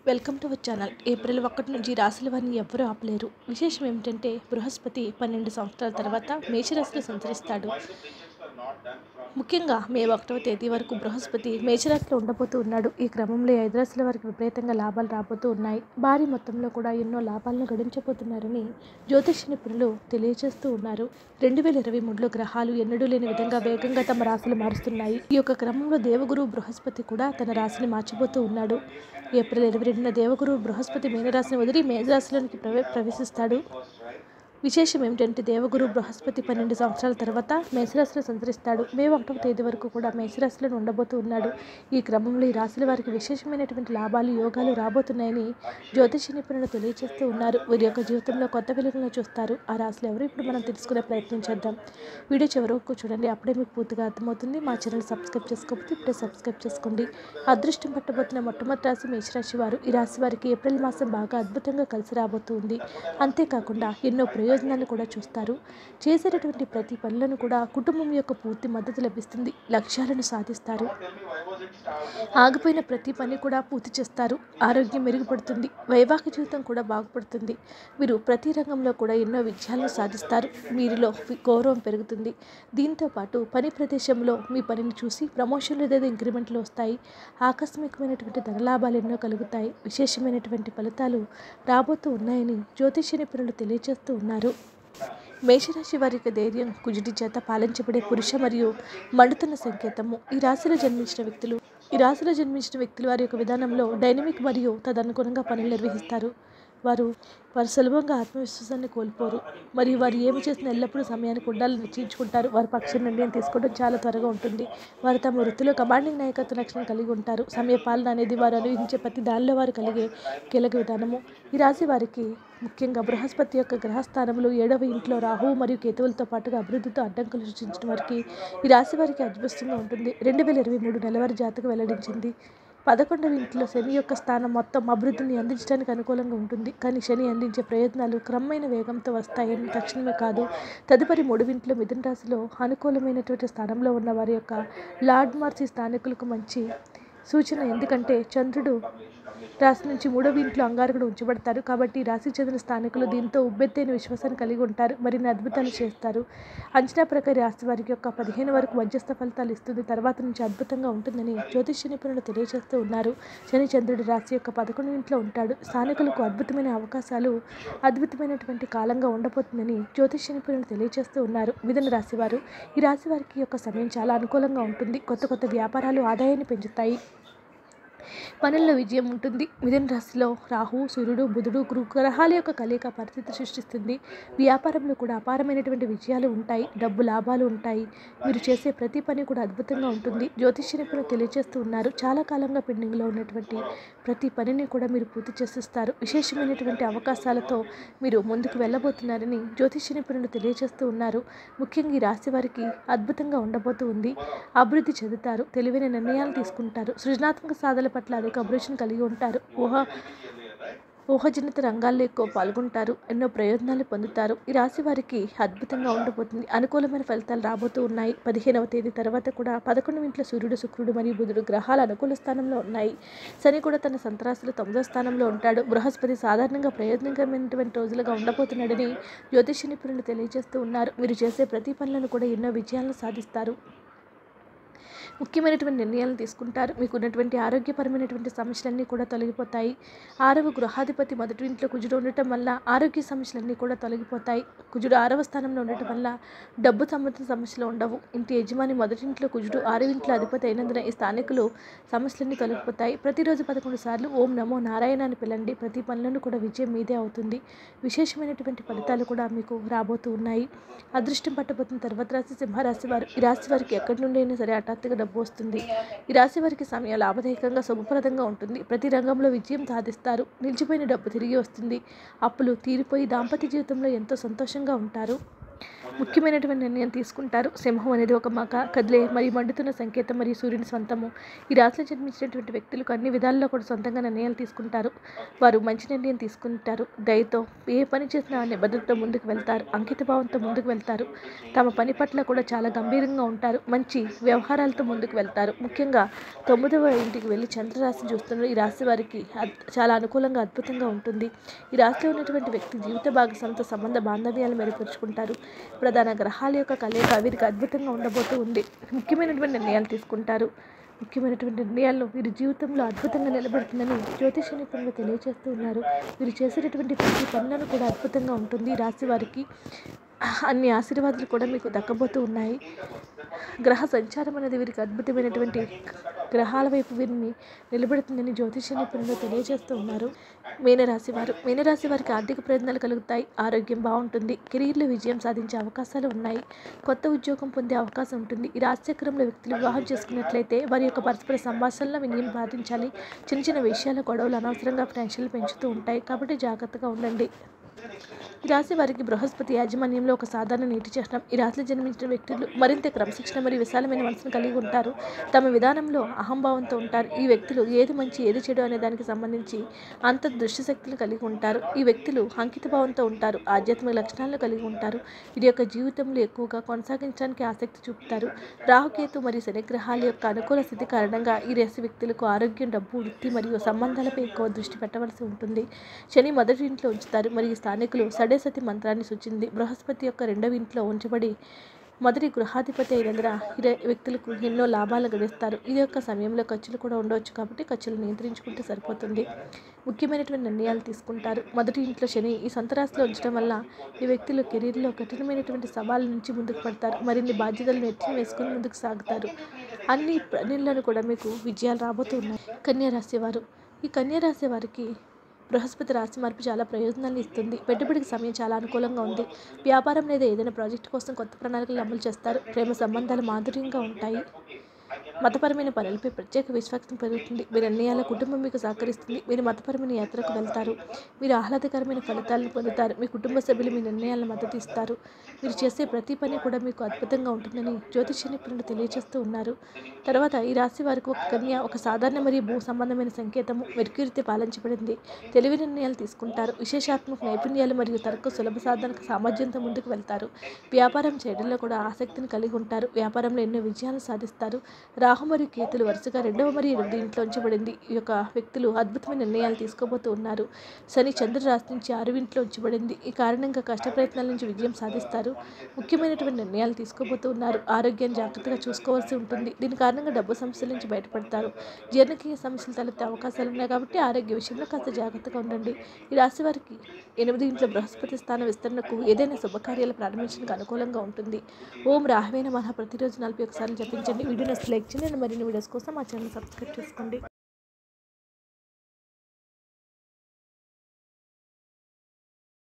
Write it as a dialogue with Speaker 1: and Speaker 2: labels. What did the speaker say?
Speaker 1: welcome to our channel April ఒకటి నుంచి రాశుల వారిని ఎవ్వరూ ఆపలేరు విశేషం ఏమిటంటే బృహస్పతి పన్నెండు సంవత్సరాల తర్వాత మేషరాశిలో సంచరిస్తాడు ముఖ్యంగా మే ఒకటవ తేదీ వరకు బృహస్పతి మేషరాశిలో ఉండబోతూ ఉన్నాడు ఈ క్రమంలో ఈ ఐదు రాశుల వారికి విపరీతంగా లాభాలు రాబోతూ ఉన్నాయి భారీ మొత్తంలో కూడా ఎన్నో లాభాలను గడించబోతున్నారని జ్యోతిష నిపుణులు తెలియజేస్తూ ఉన్నారు రెండు వేల ఇరవై మూడులో గ్రహాలు ఎన్నడూ లేని విధంగా వేగంగా తమ రాశులు మారుస్తున్నాయి ఈ యొక్క క్రమంలో దేవగురు బృహస్పతి కూడా తన రాశిని మార్చబోతూ ఉన్నాడు ఏప్రిల్ ఇరవై రెండున దేవగురు బృహస్పతి మీనరాశిని వదిలి మేషరాశిలోనికి ప్రవే ప్రవేశిస్తాడు విశేషం ఏమిటంటే దేవగురు బృహస్పతి పన్నెండు సంవత్సరాల తర్వాత మేషరాశిలో సంచరిస్తాడు మే ఒకటవ తేదీ వరకు కూడా మేషరాశిలో ఉండబోతూ ఉన్నాడు ఈ క్రమంలో ఈ రాశుల వారికి విశేషమైనటువంటి లాభాలు యోగాలు రాబోతున్నాయని జ్యోతిష నిపుణులు తెలియజేస్తూ ఉన్నారు వీరి యొక్క జీవితంలో కొత్త వెలుగులను చూస్తారు ఆ రాశులు ఎవరు ఇప్పుడు మనం తెలుసుకునే ప్రయత్నం చేద్దాం వీడియో చివరి వరకు చూడండి అప్పుడే మీకు పూర్తిగా అర్థమవుతుంది మా ఛానల్ సబ్స్క్రైబ్ చేసుకోకపోతే ఇప్పుడే సబ్స్క్రైబ్ చేసుకోండి అదృష్టం పట్టబోతున్న మొట్టమొదటి రాశి మేషరాశి వారు ఈ రాశి వారికి ఏప్రిల్ మాసం బాగా అద్భుతంగా కలిసి రాబోతుంది అంతేకాకుండా ఎన్నో ప్రయోజనాలు కూడా చూస్తారు చేసేటటువంటి ప్రతి పనులను కూడా కుటుంబం యొక్క పూర్తి మద్దతు లభిస్తుంది లక్ష్యాలను సాధిస్తారు ఆగిపోయిన ప్రతి పని కూడా పూర్తి చేస్తారు ఆరోగ్యం మెరుగుపడుతుంది వైవాహిక జీవితం కూడా బాగుపడుతుంది వీరు ప్రతి రంగంలో కూడా ఎన్నో విజయాలను సాధిస్తారు వీరిలో వి- గౌరవం పెరుగుతుంది దీంతో పాటు పని ప్రదేశంలో మీ పనిని చూసి ప్రమోషన్లు లేదా ఇంక్రిమెంట్లు వస్తాయి ఆకస్మికమైనటువంటి ధనలాభాలు ఎన్నో కలుగుతాయి విశేషమైనటువంటి ఫలితాలు రాబోతూ ఉన్నాయని జ్యోతిష నిపుణులు తెలియజేస్తూ ఉన్నారు మేషరాశి వారికి ధైర్యం కుజుడి చేత పాలించబడే పురుష మరియు మండుతున్న సంకేతము ఈ రాశిలో జన్మించిన వ్యక్తులు ఈ రాశిలో జన్మించిన వ్యక్తులు వారి యొక్క విధానంలో డైనమిక్ మరియు తదనుగుణంగా పనులు నిర్వహిస్తారు వారు వారు సులభంగా ఆత్మవిశ్వాసాన్ని కోల్పోరు మరియు వారు ఏమి చేసినా ఎల్లప్పుడూ సమయానికి ఉండాలని నిశ్చయించుకుంటారు వారి పక్ష నిర్ణయం తీసుకోవడం చాలా త్వరగా ఉంటుంది వారు తమ వృత్తిలో కమాండింగ్ నాయకత్వ లక్షణం కలిగి ఉంటారు సమయ పాలన అనేది వారు అనుభవించే ప్రతి దానిలో వారు కలిగే కీలక విధానము ఈ రాశి వారికి ముఖ్యంగా బృహస్పతి యొక్క గ్రహస్థానంలో ఏడవ ఇంట్లో రాహువు మరియు కేతువులతో పాటుగా అభివృద్ధితో అడ్డంకులు సృష్టించిన వారికి ఈ రాశి వారికి అద్భుతంగా ఉంటుంది రెండు వేల ఇరవై మూడు నెలవారి జాతకం వెల్లడించింది పదకొండవ ఇంట్లో శని యొక్క స్థానం మొత్తం అభివృద్ధిని అందించడానికి అనుకూలంగా ఉంటుంది కానీ శని అందించే ప్రయత్నాలు క్రమమైన వేగంతో వస్తాయని తక్షణమే కాదు తదుపరి మూడువింట్లో మిథున రాశిలో అనుకూలమైనటువంటి స్థానంలో ఉన్న వారి యొక్క లార్డ్ మార్చి స్థానికులకు మంచి సూచన ఎందుకంటే చంద్రుడు రాశి నుంచి మూడవ ఇంట్లో అంగారకుడు ఉంచబడతారు కాబట్టి ఈ రాశికి చెందిన స్థానికులు దీంతో ఉబ్బెత్తైన విశ్వాసాన్ని కలిగి ఉంటారు మరిన్ని అద్భుతాలు చేస్తారు అంచనా ప్రకారం రాశి వారికి యొక్క పదిహేను వరకు మధ్యస్థ ఫలితాలు ఇస్తుంది తర్వాత నుంచి అద్భుతంగా ఉంటుందని జ్యోతిష నిపుణులు తెలియజేస్తూ ఉన్నారు శని చంద్రుడి రాశి యొక్క పదకొండు ఇంట్లో ఉంటాడు స్థానికులకు అద్భుతమైన అవకాశాలు అద్భుతమైనటువంటి కాలంగా ఉండబోతుందని జ్యోతిష నిపుణులు తెలియజేస్తూ ఉన్నారు మిథున రాశి వారు ఈ రాశి వారికి యొక్క సమయం చాలా అనుకూలంగా ఉంటుంది కొత్త కొత్త వ్యాపారాలు ఆదాయాన్ని పెంచుతాయి పనుల్లో విజయం ఉంటుంది మిథున రాశిలో రాహు సూర్యుడు బుధుడు గురు గ్రహాల యొక్క కలయిక పరిస్థితి సృష్టిస్తుంది వ్యాపారంలో కూడా అపారమైనటువంటి విజయాలు ఉంటాయి డబ్బు లాభాలు ఉంటాయి మీరు చేసే ప్రతి పని కూడా అద్భుతంగా ఉంటుంది జ్యోతిష నిపుణులు తెలియజేస్తూ ఉన్నారు చాలా కాలంగా పెండింగ్లో ఉన్నటువంటి ప్రతి పనిని కూడా మీరు పూర్తి చేసిస్తారు విశేషమైనటువంటి అవకాశాలతో మీరు ముందుకు వెళ్ళబోతున్నారని జ్యోతిష నిపుణులు తెలియజేస్తూ ఉన్నారు ముఖ్యంగా ఈ రాశి వారికి అద్భుతంగా ఉండబోతూ ఉంది అభివృద్ధి చెందుతారు తెలివైన నిర్ణయాలు తీసుకుంటారు సృజనాత్మక సాధనల పట్ల అధిక అభిరుచిని కలిగి ఉంటారు ఊహ ఊహజనిత రంగాల్లో ఎక్కువ పాల్గొంటారు ఎన్నో ప్రయోజనాలు పొందుతారు ఈ రాశి వారికి అద్భుతంగా ఉండబోతుంది అనుకూలమైన ఫలితాలు రాబోతూ ఉన్నాయి పదిహేనవ తేదీ తర్వాత కూడా పదకొండు ఇంట్లో సూర్యుడు శుక్రుడు మరియు బుధుడు గ్రహాలు అనుకూల స్థానంలో ఉన్నాయి శని కూడా తన సంతరాశులు తొమ్మిదో స్థానంలో ఉంటాడు బృహస్పతి సాధారణంగా ప్రయోజనకరమైనటువంటి రోజులుగా ఉండబోతున్నాడని జ్యోతిష నిపుణులు తెలియజేస్తూ ఉన్నారు మీరు చేసే ప్రతి పనులను కూడా ఎన్నో విజయాలను సాధిస్తారు ముఖ్యమైనటువంటి నిర్ణయాలను తీసుకుంటారు మీకు ఉన్నటువంటి ఆరోగ్యపరమైనటువంటి సమస్యలన్నీ కూడా తొలగిపోతాయి ఆరవ గృహాధిపతి మొదటి ఇంట్లో కుజుడు ఉండటం వల్ల ఆరోగ్య సమస్యలన్నీ కూడా తొలగిపోతాయి కుజుడు ఆరవ స్థానంలో ఉండటం వల్ల డబ్బు సంబంధిత సమస్యలు ఉండవు ఇంటి యజమాని మొదటి ఇంట్లో కుజుడు ఆరవ ఇంట్లో అధిపతి అయినందున ఈ స్థానికులు సమస్యలన్నీ తొలగిపోతాయి ప్రతిరోజు పదకొండు సార్లు ఓం నమో నారాయణ అని పిలండి ప్రతి పనులను కూడా విజయం మీదే అవుతుంది విశేషమైనటువంటి ఫలితాలు కూడా మీకు రాబోతూ ఉన్నాయి అదృష్టం పట్టబోతున్న తర్వాత రాశి సింహరాశి వారు ఈ రాశి వారికి ఎక్కడి నుండి అయినా సరే హఠాత్తుగా డబ్బు వస్తుంది ఈ రాశి వారికి సమయం లాభదాయకంగా శుభప్రదంగా ఉంటుంది ప్రతి రంగంలో విజయం సాధిస్తారు నిలిచిపోయిన డబ్బు తిరిగి వస్తుంది అప్పులు తీరిపోయి దాంపత్య జీవితంలో ఎంతో సంతోషంగా ఉంటారు ముఖ్యమైనటువంటి నిర్ణయం తీసుకుంటారు సింహం అనేది ఒక మగ కదిలే మరియు మండుతున్న సంకేతం మరియు సూర్యుని సొంతము ఈ రాశిలో జన్మించినటువంటి వ్యక్తులకు అన్ని విధాల్లో కూడా సొంతంగా నిర్ణయాలు తీసుకుంటారు వారు మంచి నిర్ణయం తీసుకుంటారు దయతో ఏ పని చేసినా నిబద్ధతతో ముందుకు వెళ్తారు అంకిత భావంతో ముందుకు వెళ్తారు తమ పని పట్ల కూడా చాలా గంభీరంగా ఉంటారు మంచి వ్యవహారాలతో ముందుకు వెళ్తారు ముఖ్యంగా తొమ్మిదవ ఇంటికి వెళ్ళి చంద్రరాశి చూస్తున్న ఈ రాశి వారికి అద్- చాలా అనుకూలంగా అద్భుతంగా ఉంటుంది ఈ రాశిలో ఉన్నటువంటి వ్యక్తి జీవిత భాగస్వామితో సంబంధ బాంధవ్యాలు మెరుగుపరుచుకుంటారు ప్రధాన గ్రహాల యొక్క కలయిక వీరికి అద్భుతంగా ఉండబోతూ ఉంది ముఖ్యమైనటువంటి నిర్ణయాలు తీసుకుంటారు ముఖ్యమైనటువంటి నిర్ణయాల్లో వీరి జీవితంలో అద్భుతంగా నిలబడుతుందని జ్యోతిష నిపుణులు తెలియజేస్తూ ఉన్నారు వీరు చేసేటటువంటి ప్రతి పనులను కూడా అద్భుతంగా ఉంటుంది ఈ రాశి వారికి అన్ని ఆశీర్వాదాలు కూడా మీకు దక్కబోతూ ఉన్నాయి గ్రహ సంచారం అనేది వీరికి అద్భుతమైనటువంటి గ్రహాల వైపు వీరిని నిలబెడుతుందని జ్యోతిష నిపుణులు తెలియజేస్తూ ఉన్నారు మీనరాశి వారు మీనరాశి వారికి ఆర్థిక ప్రయోజనాలు కలుగుతాయి ఆరోగ్యం బాగుంటుంది కెరీర్లో విజయం సాధించే అవకాశాలు ఉన్నాయి కొత్త ఉద్యోగం పొందే అవకాశం ఉంటుంది ఈ రాశిచక్రంలో వ్యక్తులు వివాహం చేసుకున్నట్లయితే వారి యొక్క పరస్పర సంభాషణలో వినియం పాటించాలి చిన్న చిన్న విషయాల గొడవలు అనవసరంగా టెన్షన్లు పెంచుతూ ఉంటాయి కాబట్టి జాగ్రత్తగా ఉండండి ఈ రాశి వారికి బృహస్పతి యాజమాన్యంలో ఒక సాధారణ నీటి చిహ్నం ఈ రాశిలో జన్మించిన వ్యక్తులు మరింత క్రమశిక్షణ మరియు విశాలమైన మనసును కలిగి ఉంటారు తమ విధానంలో అహంభావంతో ఉంటారు ఈ వ్యక్తులు ఏది మంచి ఏది చెడు అనే దానికి సంబంధించి అంత దృష్టి శక్తులు కలిగి ఉంటారు ఈ వ్యక్తులు అంకిత భావంతో ఉంటారు ఆధ్యాత్మిక లక్షణాలను కలిగి ఉంటారు వీరి యొక్క జీవితంలో ఎక్కువగా కొనసాగించడానికి ఆసక్తి చూపుతారు రాహుకేతు మరియు శనిగ్రహాల యొక్క అనుకూల స్థితి కారణంగా ఈ రాశి వ్యక్తులకు ఆరోగ్యం డబ్బు వృత్తి మరియు సంబంధాలపై ఎక్కువ దృష్టి పెట్టవలసి ఉంటుంది శని మొదటి ఇంట్లో ఉంచుతారు మరియు స్థానికులు సడేసతి మంత్రాన్ని సూచింది బృహస్పతి యొక్క రెండవ ఇంట్లో ఉంచబడి మొదటి గృహాధిపతి అయినందున ఈ ర- వ్యక్తులకు ఎన్నో లాభాలు గడిస్తారు ఇది యొక్క సమయంలో ఖర్చులు కూడా ఉండవచ్చు కాబట్టి ఖర్చులు నియంత్రించుకుంటే సరిపోతుంది ముఖ్యమైనటువంటి నిర్ణయాలు తీసుకుంటారు మొదటి ఇంట్లో శని ఈ సొంత రాశిలో ఉంచడం వల్ల ఈ వ్యక్తులు కెరీర్లో కఠినమైనటువంటి సవాళ్ళ నుంచి ముందుకు పడతారు మరిన్ని బాధ్యతలు నెత్తిన వేసుకొని ముందుకు సాగుతారు అన్ని పనుల్లోనూ కూడా మీకు విజయాలు రాబోతున్నాయి కన్యా రాశి వారు ఈ కన్యా రాశి వారికి బృహస్పతి రాశి మార్పు చాలా ప్రయోజనాలు ఇస్తుంది పెట్టుబడికి సమయం చాలా అనుకూలంగా ఉంది వ్యాపారం లేదా ఏదైనా ప్రాజెక్ట్ కోసం కొత్త ప్రణాళికలు అమలు చేస్తారు ప్రేమ సంబంధాలు మాధుర్యంగా ఉంటాయి మతపరమైన పనులపై ప్రత్యేక విశ్వాసం పెరుగుతుంది మీ నిర్ణయాల కుటుంబం మీకు సహకరిస్తుంది మీరు మతపరమైన యాత్రకు వెళ్తారు మీరు ఆహ్లాదకరమైన ఫలితాలను పొందుతారు మీ కుటుంబ సభ్యులు మీ నిర్ణయాలను మద్దతు ఇస్తారు మీరు చేసే ప్రతి పని కూడా మీకు అద్భుతంగా ఉంటుందని జ్యోతిష నిపుణులు తెలియజేస్తూ ఉన్నారు తర్వాత ఈ రాశి వారికి ఒక కన్య ఒక సాధారణ మరియు భూ సంబంధమైన సంకేతము మెరుకీరితే పాలించబడింది తెలివి నిర్ణయాలు తీసుకుంటారు విశేషాత్మక నైపుణ్యాలు మరియు తరకు సులభ సాధనకు సామర్థ్యంతో ముందుకు వెళ్తారు వ్యాపారం చేయడంలో కూడా ఆసక్తిని కలిగి ఉంటారు వ్యాపారంలో ఎన్నో విజయాలు సాధిస్తారు రాహు మరియు కేతులు వరుసగా రెండవ మరియు ఎనిమిది ఇంట్లో ఉంచబడింది ఈ యొక్క వ్యక్తులు అద్భుతమైన నిర్ణయాలు తీసుకోబోతూ ఉన్నారు శని చంద్ర రాశి నుంచి ఆరు ఇంట్లో ఉంచబడింది ఈ కారణంగా కష్ట ప్రయత్నాల నుంచి విజయం సాధిస్తారు ముఖ్యమైనటువంటి నిర్ణయాలు తీసుకోబోతూ ఉన్నారు ఆరోగ్యాన్ని జాగ్రత్తగా చూసుకోవాల్సి ఉంటుంది దీని కారణంగా డబ్బు సమస్యల నుంచి బయటపడతారు జీర్ణక్రియ సమస్యలు తలెత్తే అవకాశాలు ఉన్నాయి కాబట్టి ఆరోగ్య విషయంలో కాస్త జాగ్రత్తగా ఉండండి ఈ రాశి వారికి ఎనిమిది ఇంట్లో బృహస్పతి స్థాన విస్తరణకు ఏదైనా శుభకార్యాలు ప్రారంభించడానికి అనుకూలంగా ఉంటుంది ఓం రాహవేన మహా ప్రతిరోజు నలభై ఒకసార్లు జపించండి వీడియో నచ్చితే లైక్ చేయండి మరిన్ని వీడియోస్ కోసం మా ఛానల్ సబ్స్క్రైబ్ చేసుకోండి